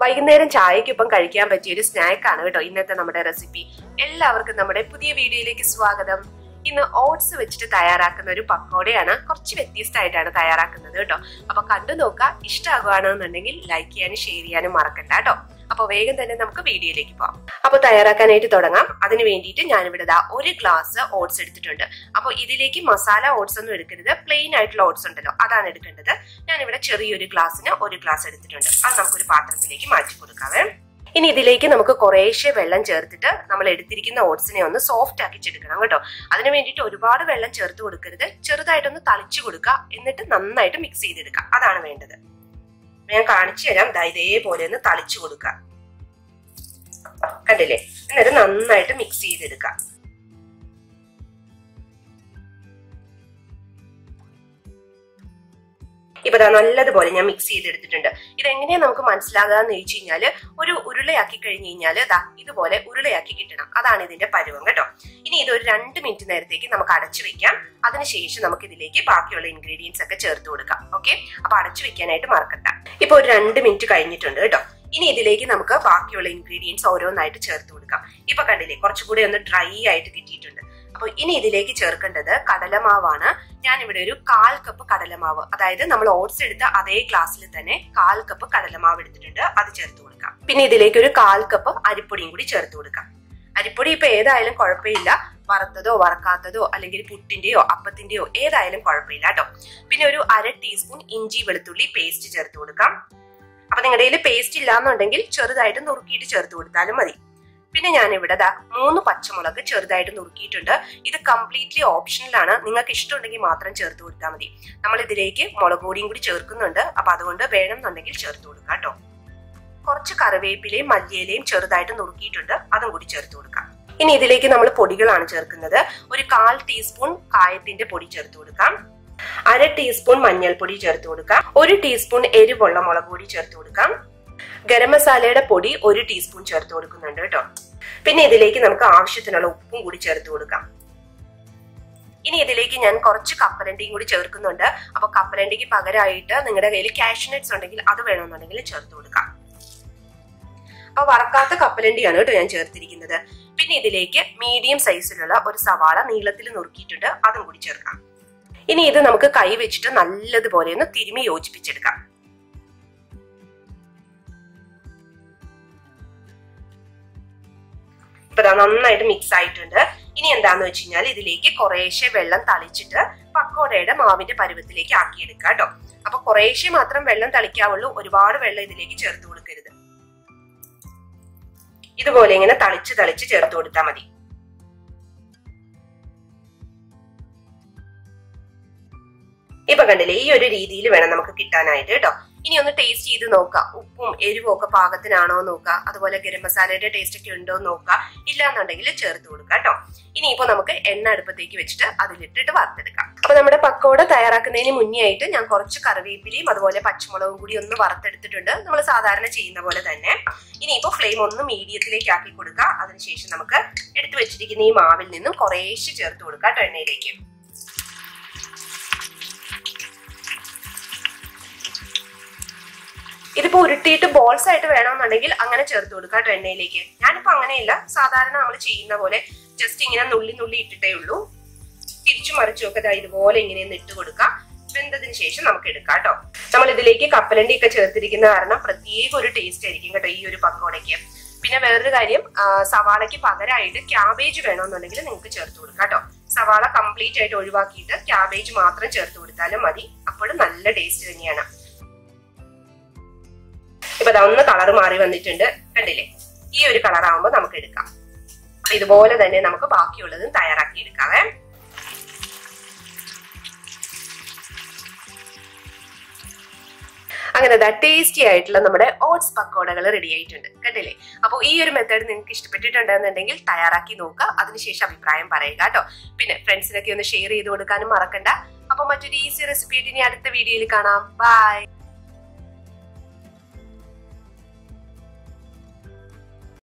വൈകുന്നേരം ചായക്കൊപ്പം കഴിക്കാൻ പറ്റിയ ഒരു സ്നാക്കാണ് കേട്ടോ ഇന്നത്തെ നമ്മുടെ റെസിപ്പി എല്ലാവർക്കും നമ്മുടെ പുതിയ വീഡിയോയിലേക്ക് സ്വാഗതം ഇന്ന് ഓട്സ് വെച്ചിട്ട് തയ്യാറാക്കുന്ന ഒരു പക്കോടയാണ് കുറച്ച് വ്യത്യസ്തമായിട്ടാണ് തയ്യാറാക്കുന്നത് കേട്ടോ അപ്പൊ കണ്ടു നോക്കുക ഇഷ്ടമാകുകയാണെന്നുണ്ടെങ്കിൽ ലൈക്ക് ചെയ്യാനും ഷെയർ ചെയ്യാനും മറക്കണ്ട കേട്ടോ അപ്പൊ വേഗം തന്നെ നമുക്ക് വീഡിയോയിലേക്ക് പോകാം അപ്പൊ തയ്യാറാക്കാനായിട്ട് തുടങ്ങാം അതിന് വേണ്ടിയിട്ട് ഞാനിവിടെ ദാ ഒരു ഗ്ലാസ് ഓട്സ് എടുത്തിട്ടുണ്ട് അപ്പൊ ഇതിലേക്ക് മസാല ഓട്സ് ഒന്നും എടുക്കരുത് പ്ലെയിൻ ആയിട്ടുള്ള ഓട്സ് ഉണ്ടല്ലോ അതാണ് എടുക്കേണ്ടത് ഞാനിവിടെ ചെറിയൊരു ഗ്ലാസ്സിന് ഒരു ഗ്ലാസ് എടുത്തിട്ടുണ്ട് അത് നമുക്കൊരു പാത്രത്തിലേക്ക് മാറ്റി കൊടുക്കാവേ ഇനി ഇതിലേക്ക് നമുക്ക് കുറേശ്ശെ വെള്ളം ചേർത്തിട്ട് നമ്മൾ എടുത്തിരിക്കുന്ന ഓട്സിനെ ഒന്ന് സോഫ്റ്റ് ആക്കി ചെടുക്കണം കേട്ടോ അതിന് വേണ്ടിയിട്ട് ഒരുപാട് വെള്ളം ചേർത്ത് കൊടുക്കരുത് ചെറുതായിട്ടൊന്ന് തളിച്ചു കൊടുക്കുക എന്നിട്ട് നന്നായിട്ട് മിക്സ് ചെയ്തെടുക്കുക അതാണ് വേണ്ടത് ഞാൻ കാണിച്ചു തരാം ദാ ഇതേപോലെ ഒന്ന് തളിച്ചു കൊടുക്കുക കണ്ടില്ലേ എന്നിട്ട് നന്നായിട്ട് മിക്സ് ചെയ്തെടുക്കുക ഇപ്പൊ ദാ നല്ലതുപോലെ ഞാൻ മിക്സ് ചെയ്തെടുത്തിട്ടുണ്ട് ഇതെങ്ങനെയാ നമുക്ക് മനസ്സിലാകുക എന്ന് ചോദിച്ചു കഴിഞ്ഞാല് ഒരു ഉരുളയാക്കി കഴിഞ്ഞു കഴിഞ്ഞാല് ദാ ഇതുപോലെ ഉരുളയാക്കി കിട്ടണം അതാണ് ഇതിന്റെ പരുവം കേട്ടോ ഇനി ഇത് ഒരു രണ്ട് മിനിറ്റ് നേരത്തേക്ക് നമുക്ക് അടച്ചു വെക്കാം അതിനുശേഷം നമുക്ക് ഇതിലേക്ക് ബാക്കിയുള്ള ഇൻഗ്രീഡിയൻസ് ഒക്കെ ചേർത്ത് കൊടുക്കാം ഓക്കെ അപ്പൊ അടച്ചു വെക്കാനായിട്ട് മറക്കണ്ട ഇപ്പൊ ഒരു രണ്ട് മിനിറ്റ് കഴിഞ്ഞിട്ടുണ്ട് കേട്ടോ ഇനി ഇതിലേക്ക് നമുക്ക് ബാക്കിയുള്ള ഇൻഗ്രീഡിയൻസ് ഓരോന്നായിട്ട് ചേർത്ത് കൊടുക്കാം ഇപ്പൊ കണ്ടില്ലേ കുറച്ചുകൂടി ഒന്ന് ഡ്രൈ ആയിട്ട് കിട്ടിയിട്ടുണ്ട് അപ്പൊ ഇനി ഇതിലേക്ക് ചേർക്കേണ്ടത് കടലമാവാണ് ഞാൻ ഇവിടെ ഒരു കാൽ കപ്പ് കടലമാവ് അതായത് നമ്മൾ ഓട്സ് എടുത്ത അതേ ഗ്ലാസ്സിൽ തന്നെ കാൽ കപ്പ് കടലമാവ് എടുത്തിട്ടുണ്ട് അത് ചേർത്ത് കൊടുക്കാം പിന്നെ ഇതിലേക്ക് ഒരു കാൽ കപ്പ് അരിപ്പൊടിയും കൂടി ചേർത്ത് കൊടുക്കാം അരിപ്പൊടി ഇപ്പൊ ഏതായാലും കുഴപ്പമില്ല വറുത്തതോ വറക്കാത്തതോ അല്ലെങ്കിൽ പുട്ടിന്റെയോ അപ്പത്തിന്റെയോ ഏതായാലും കുഴപ്പമില്ല കേട്ടോ പിന്നെ ഒരു അര ടീസ്പൂൺ ഇഞ്ചി വെളുത്തുള്ളി പേസ്റ്റ് ചേർത്ത് കൊടുക്കാം അപ്പൊ നിങ്ങളുടെ കയ്യിൽ പേസ്റ്റ് ഇല്ലാന്നുണ്ടെങ്കിൽ ചെറുതായിട്ട് നുറുക്കിയിട്ട് ചേർത്ത് കൊടുത്താലും മതി പിന്നെ ഞാൻ ഇവിടെ ദാ മൂന്ന് പച്ചമുളക് ചെറുതായിട്ട് നുറുക്കിയിട്ടുണ്ട് ഇത് കംപ്ലീറ്റ്ലി ഓപ്ഷണൽ ആണ് നിങ്ങൾക്ക് ഇഷ്ടമുണ്ടെങ്കിൽ മാത്രം ചേർത്ത് കൊടുത്താൽ മതി നമ്മൾ ഇതിലേക്ക് മുളക് പൊടിയും കൂടി ചേർക്കുന്നുണ്ട് അപ്പൊ അതുകൊണ്ട് വേണമെന്നുണ്ടെങ്കിൽ ചേർത്ത് കൊടുക്കാം കേട്ടോ കുറച്ച് കറിവേപ്പിലയും മല്ലിയിലയും ചെറുതായിട്ട് നുറുക്കിയിട്ടുണ്ട് അതും കൂടി ചേർത്ത് കൊടുക്കാം ഇനി ഇതിലേക്ക് നമ്മൾ പൊടികളാണ് ചേർക്കുന്നത് ഒരു കാൽ ടീസ്പൂൺ കായത്തിന്റെ പൊടി ചേർത്ത് കൊടുക്കാം അര ടീസ്പൂൺ മഞ്ഞൾപ്പൊടി ചേർത്ത് കൊടുക്കാം ഒരു ടീസ്പൂൺ എരിവുള്ള മുളക് പൊടി ചേർത്ത് കൊടുക്കാം ഗരം മസാലയുടെ പൊടി ഒരു ടീസ്പൂൺ ചേർത്ത് കൊടുക്കുന്നുണ്ട് കേട്ടോ പിന്നെ ഇതിലേക്ക് നമുക്ക് ആവശ്യത്തിനുള്ള ഉപ്പും കൂടി ചേർത്ത് കൊടുക്കാം ഇനി ഇതിലേക്ക് ഞാൻ കുറച്ച് കപ്പലണ്ടിയും കൂടി ചേർക്കുന്നുണ്ട് അപ്പൊ കപ്പലണ്ടിക്ക് പകരമായിട്ട് നിങ്ങളുടെ കയ്യിൽ കാഷ്നട്ട്സ് ഉണ്ടെങ്കിൽ അത് വേണമെന്നുണ്ടെങ്കിൽ ചേർത്ത് കൊടുക്കാം അപ്പൊ വറക്കാത്ത കപ്പലണ്ടിയാണ് കേട്ടോ ഞാൻ ചേർത്തിരിക്കുന്നത് പിന്നെ ഇതിലേക്ക് മീഡിയം സൈസിലുള്ള ഒരു സവാള നീളത്തിൽ നുറുക്കിയിട്ടുണ്ട് അതും കൂടി ചേർക്കാം ഇനി ഇത് നമുക്ക് കൈ വെച്ചിട്ട് നല്ലതുപോലെ ഒന്ന് തിരുമി യോജിപ്പിച്ചെടുക്കാം ഇപ്പൊ നന്നായിട്ട് മിക്സ് ആയിട്ടുണ്ട് ഇനി എന്താന്ന് വെച്ച് കഴിഞ്ഞാൽ ഇതിലേക്ക് കുറേശ്ശെ വെള്ളം തളിച്ചിട്ട് പക്കോടയുടെ മാവിന്റെ പരുവത്തിലേക്ക് ആക്കിയെടുക്കുക കേട്ടോ അപ്പൊ കുറേശ്ശെ മാത്രം വെള്ളം തളിക്കാവുള്ളൂ ഒരുപാട് വെള്ളം ഇതിലേക്ക് ചേർത്ത് കൊടുക്കരുത് ഇതുപോലെ ഇങ്ങനെ തളിച്ച് തളിച്ച് ചേർത്ത് കൊടുത്താൽ മതി ഇപ്പൊ കണ്ടില്ലേ ഈ ഒരു രീതിയിൽ വേണം നമുക്ക് കിട്ടാനായിട്ട് കേട്ടോ ഇനി ഒന്ന് ടേസ്റ്റ് ചെയ്ത് നോക്കാം ഉപ്പും എരിവും ഒക്കെ പാകത്തിനാണോ നോക്കുക അതുപോലെ ഗരം മസാലയുടെ ടേസ്റ്റ് ഒക്കെ ഉണ്ടോ നോക്കുക ഇല്ലാന്നുണ്ടെങ്കിൽ ചേർത്ത് കൊടുക്കാം കേട്ടോ ഇനിയിപ്പോ നമുക്ക് എണ്ണ അടുപ്പത്തേക്ക് വെച്ചിട്ട് അതിലിട്ടിട്ട് വറുത്തെടുക്കാം അപ്പൊ നമ്മുടെ പക്കോട തയ്യാറാക്കുന്നതിന് മുന്നേ ആയിട്ട് ഞാൻ കുറച്ച് കറിവേപ്പിലയും അതുപോലെ പച്ചമുളകും കൂടി ഒന്ന് വറുത്തെടുത്തിട്ടുണ്ട് നമ്മൾ സാധാരണ ചെയ്യുന്ന പോലെ തന്നെ ഇനിയിപ്പോ ഫ്ലെയിം ഒന്ന് മീഡിയത്തിലേക്ക് ആക്കി കൊടുക്കുക അതിനുശേഷം നമുക്ക് എടുത്തു വെച്ചിരിക്കുന്ന ഈ മാവിൽ നിന്നും കുറേശ്ശെ ചേർത്ത് കൊടുക്കാം കേട്ടോ എണ്ണയിലേക്ക് ഇതിപ്പോ ഉരുട്ടിയിട്ട് ബോൾസ് ആയിട്ട് വേണമെന്നുണ്ടെങ്കിൽ അങ്ങനെ ചേർത്ത് കൊടുക്കുക കേട്ടോ എണ്ണയിലേക്ക് ഞാനിപ്പോ അങ്ങനെയില്ല സാധാരണ നമ്മൾ ചെയ്യുന്ന പോലെ ജസ്റ്റ് ഇങ്ങനെ നുള്ളി നുള്ളി ഇട്ടിട്ടേ ഉള്ളൂ തിരിച്ചു മറിച്ചു ഒക്കെ ഇതുപോലെ ഇങ്ങനെ ഒന്ന് ഇട്ട് കൊടുക്കാം വെന്തതിന് ശേഷം നമുക്ക് എടുക്കാം കേട്ടോ നമ്മൾ ഇതിലേക്ക് കപ്പലണ്ടി ഒക്കെ ചേർത്തിരിക്കുന്ന കാരണം പ്രത്യേക ഒരു ടേസ്റ്റ് ആയിരിക്കും കേട്ടോ ഈ ഒരു പക്കോടയ്ക്ക് പിന്നെ വേറൊരു കാര്യം സവാളയ്ക്ക് പകരമായിട്ട് ക്യാബേജ് വേണമെന്നുണ്ടെങ്കിൽ നിങ്ങൾക്ക് ചേർത്ത് കൊടുക്കാം കേട്ടോ സവാള കംപ്ലീറ്റ് ആയിട്ട് ഒഴിവാക്കിയിട്ട് ക്യാബേജ് മാത്രം ചേർത്ത് കൊടുത്താലും മതി അപ്പോഴും നല്ല ടേസ്റ്റ് തന്നെയാണ് ഇപ്പൊ ഒന്ന് കളർ മാറി വന്നിട്ടുണ്ട് കണ്ടില്ലേ ഈ ഒരു കളർ ആവുമ്പോൾ നമുക്ക് എടുക്കാം അപ്പൊ ഇതുപോലെ തന്നെ നമുക്ക് ബാക്കിയുള്ളതും തയ്യാറാക്കി എടുക്കാവേ അങ്ങനെ ദാ ടേസ്റ്റി ആയിട്ടുള്ള നമ്മുടെ ഓട്സ് പക്കോടകൾ റെഡി ആയിട്ടുണ്ട് കണ്ടില്ലേ അപ്പോൾ ഈ ഒരു മെത്തേഡ് നിങ്ങൾക്ക് ഇഷ്ടപ്പെട്ടിട്ടുണ്ടെന്നുണ്ടെങ്കിൽ തയ്യാറാക്കി നോക്കുക അതിനുശേഷം അഭിപ്രായം പറയുക കേട്ടോ പിന്നെ ഫ്രണ്ട്സിനൊക്കെ ഒന്ന് ഷെയർ ചെയ്ത് കൊടുക്കാനും മറക്കണ്ട അപ്പൊ മറ്റൊരു ഈസി റെസിപ്പി ആയിട്ട് ഇനി അടുത്ത വീഡിയോയിൽ കാണാം ബൈ